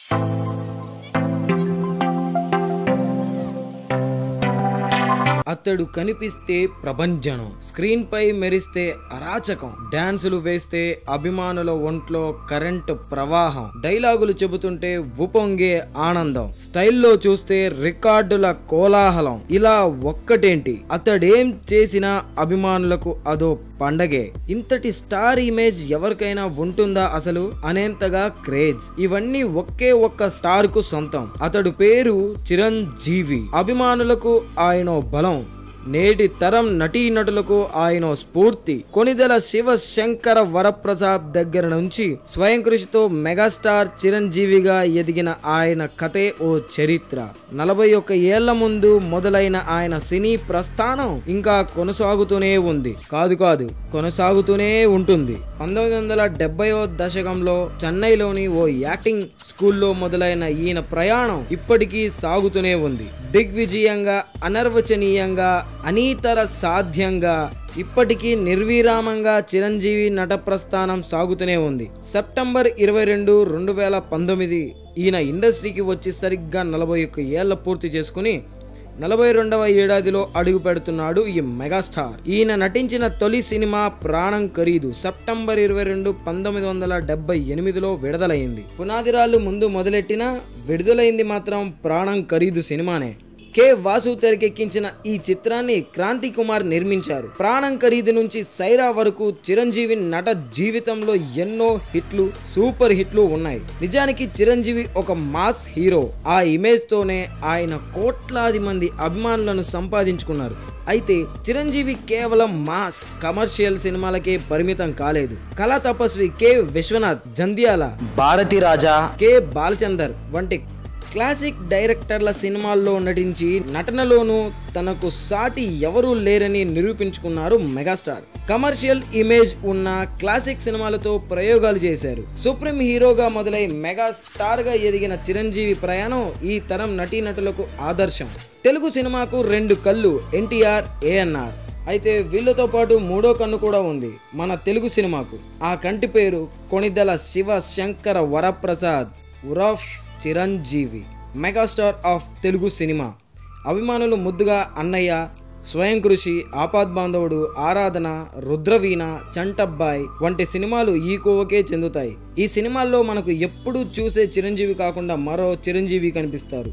అతడు కనిపిస్తే ప్రభంజనం స్క్రీన్ పై మెరిస్తే అరాచకం డాన్సులు వేస్తే అభిమానుల ఒంట్లో కరెంటు ప్రవాహం డైలాగులు చెబుతుంటే ఉప్పొంగే ఆనందం స్టైల్లో చూస్తే రికార్డుల కోలాహలం ఇలా ఒక్కటేంటి అతడేం చేసినా అభిమానులకు అదో పండగే ఇంతటి స్టార్ ఇమేజ్ ఎవరికైనా ఉంటుందా అసలు అనేంతగా క్రేజ్ ఇవన్నీ ఒకే ఒక్క స్టార్ కు సొంతం అతడు పేరు చిరంజీవి అభిమానులకు ఆయన బలం నేటి తరం నటీనటులకు ఆయన స్ఫూర్తి కొనిదెల శివ శంకర వరప్రసాద్ దగ్గర నుంచి స్వయం కృషితో మెగాస్టార్ చిరంజీవిగా ఎదిగిన ఆయన కథే ఓ చరిత్ర నలభై ఒక్క ఏళ్ల ముందు మొదలైన ఆయన సినీ ప్రస్థానం ఇంకా కొనసాగుతూనే ఉంది కాదు కాదు కొనసాగుతూనే ఉంటుంది పంతొమ్మిది వందల డెబ్బైవ దశకంలో చెన్నైలోని ఓ యాక్టింగ్ స్కూల్లో మొదలైన ఈయన ప్రయాణం ఇప్పటికీ సాగుతూనే ఉంది దిగ్విజయంగా అనర్వచనీయంగా అనీతర సాధ్యంగా ఇప్పటికీ నిర్విరామంగా చిరంజీవి నట ప్రస్థానం సాగుతూనే ఉంది సెప్టెంబర్ ఇరవై రెండు రెండు వేల పంతొమ్మిది ఈయన ఇండస్ట్రీకి వచ్చి సరిగ్గా నలభై ఒక్క ఏళ్ల పూర్తి చేసుకుని నలభై రెండవ ఏడాదిలో అడుగు పెడుతున్నాడు ఈ మెగాస్టార్ ఈయన నటించిన తొలి సినిమా ప్రాణం ఖరీదు సెప్టెంబర్ ఇరవై రెండు పంతొమ్మిది వందల డెబ్బై ఎనిమిదిలో విడుదలైంది పునాదిరాళ్ళు ముందు మొదలెట్టిన విడుదలైంది మాత్రం ప్రాణం ఖరీదు సినిమానే కె వాసు తెరకెక్కించిన ఈ చిత్రాన్ని క్రాంతి కుమార్ నిర్మించారు ప్రాణం ఖరీదు నుంచి సైరా వరకు చిరంజీవి నట జీవితంలో ఎన్నో హిట్లు సూపర్ హిట్లు ఉన్నాయి నిజానికి చిరంజీవి ఒక మాస్ హీరో ఆ ఇమేజ్ తోనే ఆయన కోట్లాది మంది అభిమానులను సంపాదించుకున్నారు అయితే చిరంజీవి కేవలం మాస్ కమర్షియల్ సినిమాలకే పరిమితం కాలేదు కళా తపస్వి కె విశ్వనాథ్ జంధ్యాల భారతి రాజా కె బాలచందర్ వంటి క్లాసిక్ డైరెక్టర్ల సినిమాల్లో నటించి నటనలోనూ తనకు సాటి ఎవరూ లేరని నిరూపించుకున్నారు మెగాస్టార్ కమర్షియల్ ఇమేజ్ ఉన్న క్లాసిక్ సినిమాలతో ప్రయోగాలు చేశారు సుప్రీం హీరోగా మొదలై మెగాస్టార్ గా ఎదిగిన చిరంజీవి ప్రయాణం ఈ తరం నటీనటులకు ఆదర్శం తెలుగు సినిమాకు రెండు కళ్ళు ఎన్టీఆర్ ఏఎన్ఆర్ అయితే వీళ్ళతో పాటు మూడో కన్ను కూడా ఉంది మన తెలుగు సినిమాకు ఆ కంటి పేరు కొణిదెల శివ శంకర వరప్రసాద్ ఉరఫ్ Chiranjeevi megastar of Telugu cinema అభిమానులు ముద్దుగా అన్నయ్య స్వయం కృషి ఆపాద్ బాంధవుడు ఆరాధన రుద్రవీణ చంటబ్బాయ్ వంటి సినిమాలు ఈ కోవకే చెందుతాయి ఈ సినిమాల్లో మనకు ఎప్పుడూ చూసే చిరంజీవి కాకుండా మరో చిరంజీవి కనిపిస్తారు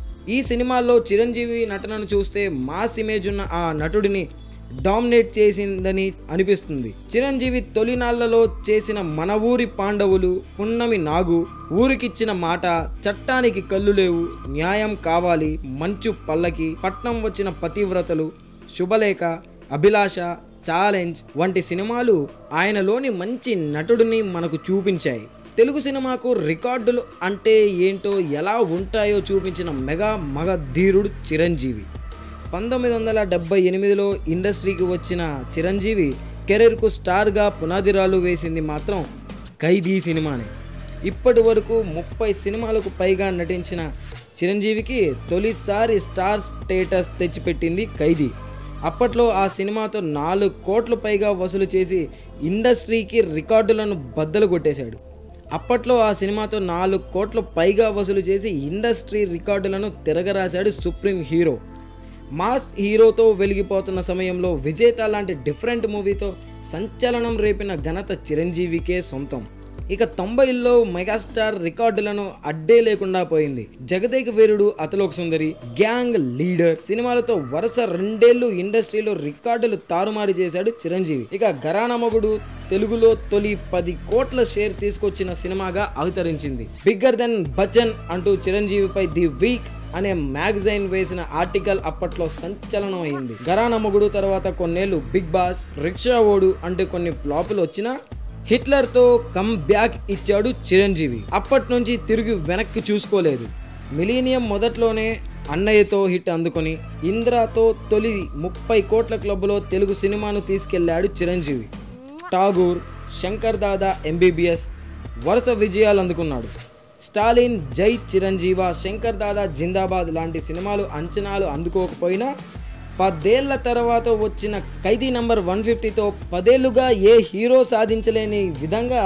ఈ సినిమాల్లో చిరంజీవి నటనను చూస్తే మాస్ ఇమేజ్ ఉన్న ఆ నటుడిని డామినేట్ చేసిందని అనిపిస్తుంది చిరంజీవి తొలినాళ్లలో చేసిన మన ఊరి పాండవులు పున్నమి నాగు ఊరికిచ్చిన మాట చట్టానికి కళ్ళు లేవు న్యాయం కావాలి మంచు పల్లకి పట్నం వచ్చిన పతివ్రతలు శుభలేఖ అభిలాష ఛాలెంజ్ వంటి సినిమాలు ఆయనలోని మంచి నటుడిని మనకు చూపించాయి తెలుగు సినిమాకు రికార్డులు అంటే ఏంటో ఎలా ఉంటాయో చూపించిన మెగా మగ ధీరుడు చిరంజీవి పంతొమ్మిది వందల డెబ్బై ఎనిమిదిలో ఇండస్ట్రీకి వచ్చిన చిరంజీవి కెరీర్కు స్టార్గా పునాదిరాలు వేసింది మాత్రం ఖైదీ సినిమానే ఇప్పటి వరకు ముప్పై సినిమాలకు పైగా నటించిన చిరంజీవికి తొలిసారి స్టార్ స్టేటస్ తెచ్చిపెట్టింది ఖైదీ అప్పట్లో ఆ సినిమాతో నాలుగు కోట్ల పైగా వసూలు చేసి ఇండస్ట్రీకి రికార్డులను బద్దలు కొట్టేశాడు అప్పట్లో ఆ సినిమాతో నాలుగు కోట్ల పైగా వసూలు చేసి ఇండస్ట్రీ రికార్డులను తిరగరాశాడు సుప్రీం హీరో మాస్ హీరోతో వెలిగిపోతున్న సమయంలో విజేత లాంటి డిఫరెంట్ మూవీతో సంచలనం రేపిన ఘనత చిరంజీవికే సొంతం ఇక తొంభైల్లో మెగాస్టార్ రికార్డులను అడ్డే లేకుండా పోయింది జగదేక వీరుడు అతలోక సుందరి గ్యాంగ్ లీడర్ సినిమాలతో వరుస రెండేళ్లు ఇండస్ట్రీలో రికార్డులు తారుమారు చేశాడు చిరంజీవి ఇక గరానమగుడు తెలుగులో తొలి పది కోట్ల షేర్ తీసుకొచ్చిన సినిమాగా అవతరించింది బిగ్గర్ దెన్ బచ్చన్ అంటూ చిరంజీవిపై ది వీక్ అనే మ్యాగజైన్ వేసిన ఆర్టికల్ అప్పట్లో సంచలనం అయింది గరానమ్మగుడు తర్వాత కొన్నేళ్లు బిగ్ బాస్ రిక్షా ఓడు అంటే కొన్ని ఫ్లాపులు వచ్చినా హిట్లర్తో కమ్ బ్యాక్ ఇచ్చాడు చిరంజీవి అప్పటి నుంచి తిరిగి వెనక్కి చూసుకోలేదు మిలీనియం మొదట్లోనే అన్నయ్యతో హిట్ అందుకొని ఇంద్రాతో తొలి ముప్పై కోట్ల క్లబ్లో తెలుగు సినిమాను తీసుకెళ్లాడు చిరంజీవి ఠాగూర్ శంకర్ దాదా ఎంబీబీఎస్ వరుస విజయాలు అందుకున్నాడు స్టాలిన్ జై చిరంజీవ శంకర్ దాదా జిందాబాద్ లాంటి సినిమాలు అంచనాలు అందుకోకపోయినా పదేళ్ల తర్వాత వచ్చిన ఖైదీ నంబర్ వన్ ఫిఫ్టీతో పదేళ్లుగా ఏ హీరో సాధించలేని విధంగా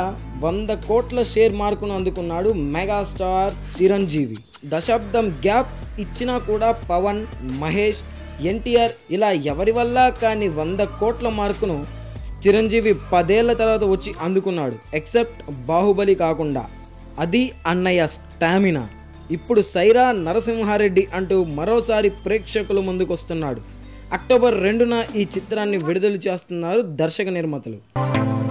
వంద కోట్ల షేర్ మార్కును అందుకున్నాడు మెగాస్టార్ చిరంజీవి దశాబ్దం గ్యాప్ ఇచ్చినా కూడా పవన్ మహేష్ ఎన్టీఆర్ ఇలా ఎవరి వల్ల కానీ వంద కోట్ల మార్కును చిరంజీవి పదేళ్ల తర్వాత వచ్చి అందుకున్నాడు ఎక్సెప్ట్ బాహుబలి కాకుండా అది అన్నయ్య స్టామినా ఇప్పుడు సైరా నరసింహారెడ్డి అంటూ మరోసారి ప్రేక్షకుల ముందుకొస్తున్నాడు అక్టోబర్ రెండున ఈ చిత్రాన్ని విడుదల చేస్తున్నారు దర్శక నిర్మాతలు